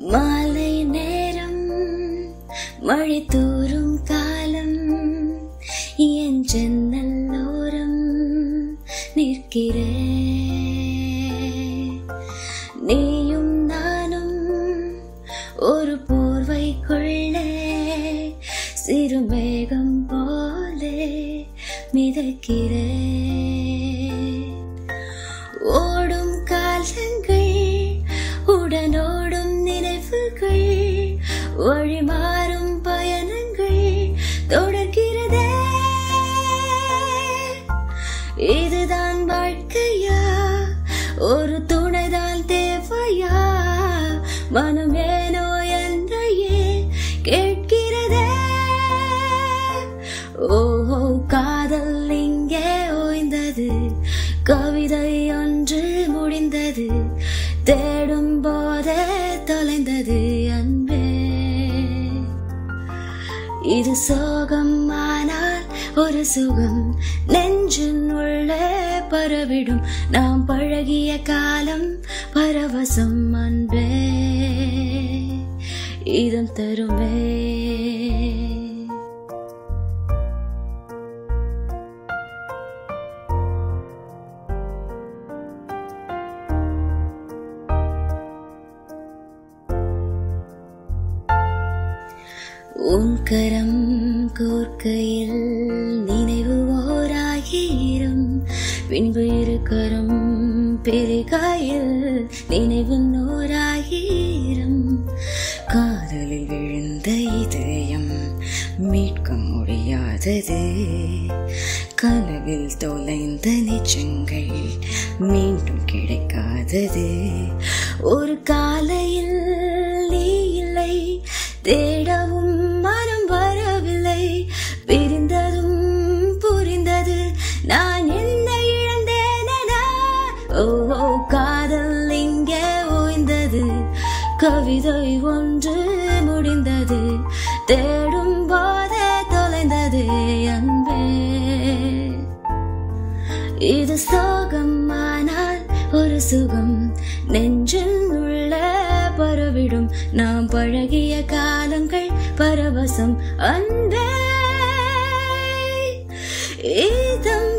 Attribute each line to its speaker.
Speaker 1: மாலை நேரம் மழை தூறும் காலம் என் ஜன்னல்லோரம் நிற்கிறே நீயும் நானும் ஒரு போர்வைக்குள்ளே சிறு மேகம் போலே மிதக்கிறே ஓடும் காலங்கள் உடனோடும் நினைவுகள் வழி மாறும் பயணங்கள் தொடர்கிறதே இதுதான் வாழ்க்கையா ஒரு துணைதான் தேவையா மனம் ஏனோ என்றையே கேட்கிறதே ஓஹோ காதல் இங்கே ஓய்ந்தது கவிதை ஒன்று முடிந்தது தேடும் போதே தொலைந்தது அன்பே இது சோகம் ஆனால் ஒரு சுகம் நெஞ்சின் உள்ளே பரவிடும் நாம் பழகிய காலம் பரவசம் அன்பே இதம் தருமே உன் கரம் கோர்க்கையில் நினைவு ஓராயிரம் பின்பு இரு கரம் பெருகாயில் நினைவு நூறாயிரம் காதலில் விழுந்த இதயம் மீட்க முடியாதது கனவில் தொலைந்த நிஜங்கள் மீண்டும் கிடைக்காதது ஒரு காலையில் நீ இல்லை தேடவும் மனம் வரவில்லை பிரிந்ததும் புரிந்தது நான் என்ன இழந்தேனா ஓ காதல் இங்கே ஓய்ந்தது கவிதை ஒன்று முடிந்தது தேடும் போதே தொலைந்தது அன்பே இது சோகம் ஆனால் ஒரு சுகம் நெஞ்சில் உள்ள பரவிடும் நாம் பழகிய காலங்கள் பரவசம் அன்பே இதம்